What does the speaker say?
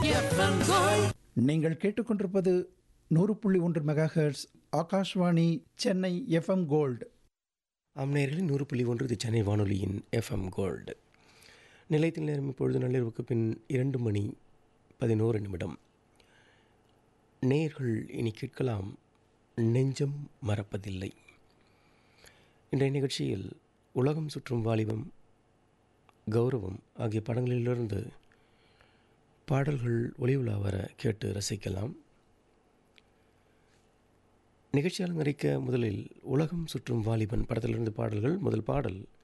FM gold நீங்கள் கேட்டுக்கொண்டிருப்பது நூறு புள்ளி ஒன்று megahertz Akashvani Chennai FM gold அம்நேயர்களின் நூறு புள்ளி ஒன்று இது சென்னை வானொலியின் எஃப்எம் கோல்டு நிலையத்தில் நேரம் இப்பொழுது நள்ளிரவுக்கு பின் இரண்டு மணி பதினோரு நிமிடம் நேயர்கள் இனி கேட்கலாம் நெஞ்சம் மறப்பதில்லை இன்றைய நிகழ்ச்சியில் உலகம் சுற்றும் வாலிபம் கௌரவம் ஆகிய படங்களிலிருந்து பாடல்கள் ஒளிவுலா வர கேட்டு ரசிக்கலாம் நிகழ்ச்சி அலங்கரிக்க முதலில் உலகம் சுற்றும் வாலிபன் படத்திலிருந்து பாடல்கள் முதல் பாடல்